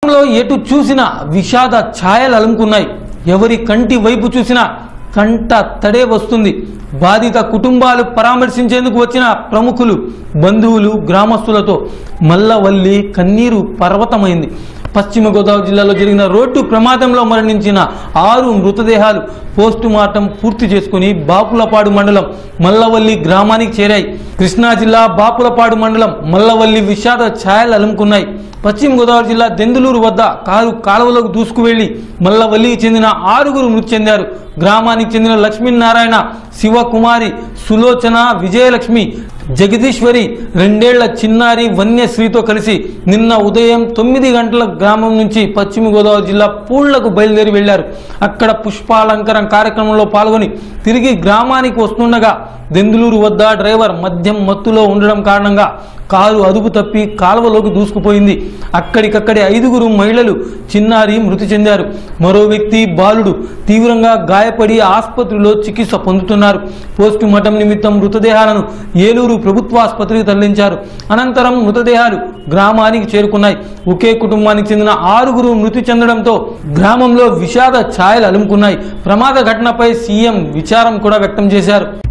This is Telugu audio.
లో ఎటు చూసినా విషాద ఛాయలు అలుముకున్నాయి ఎవరి కంటి వైపు చూసినా కంట తడే వస్తుంది బాధిత కుటుంబాలు పరామర్శించేందుకు వచ్చిన ప్రముఖులు బంధువులు గ్రామస్తులతో మల్లవల్లి కన్నీరు పర్వతమైంది పశ్చిమ గోదావరి జిల్లాలో జరిగిన రోడ్డు ప్రమాదంలో మరణించిన ఆరు మృతదేహాలు పోస్టు మార్టం పూర్తి చేసుకుని బాపులపాడు మండలం మల్లవల్లి గ్రామానికి చేరాయి కృష్ణా జిల్లా బాపులపాడు మండలం మల్లవల్లి విషాద ఛాయలు అలుముకున్నాయి పశ్చిమ గోదావరి జిల్లా దెందులూరు వద్ద కారు కాలువలోకి దూసుకువెళ్లి మల్లవల్లికి చెందిన ఆరుగురు మృతి చెందారు గ్రామానికి చెందిన లక్ష్మీనారాయణ శివకుమారి సులోచన విజయలక్ష్మి జగదీశ్వరి రెండేళ్ల చిన్నారి వన్యశ్రీతో కలిసి నిన్న ఉదయం తొమ్మిది గంటల గ్రామం నుంచి పశ్చిమ గోదావరి జిల్లా పూళ్లకు బయలుదేరి వెళ్లారు అక్కడ పుష్పాలంకరణ కార్యక్రమంలో పాల్గొని తిరిగి గ్రామానికి వస్తుండగా దెందులూరు వద్ద డ్రైవర్ మద్యం మత్తులో ఉండడం కారణంగా కారు అదుపు తప్పి కాలువలోకి దూసుకుపోయింది అక్కడికక్కడే ఐదుగురు మహిళలు చిన్నారి మృతి చెందారు మరో వ్యక్తి బాలుడు తీవ్రంగా గాయపడి ఆసుపత్రిలో చికిత్స పొందుతున్నారు పోస్టు మార్టం నిమిత్తం మృతదేహాలను ఏలూరు ప్రభుత్వ ఆసుపత్రికి తరలించారు అనంతరం మృతదేహాలు గ్రామానికి చేరుకున్నాయి ఒకే కుటుంబానికి చెందిన ఆరుగురు మృతి చెందడంతో గ్రామంలో విషాద ఛాయలు అలుముకున్నాయి ప్రమాద ఘటనపై సీఎం విచారం కూడా వ్యక్తం చేశారు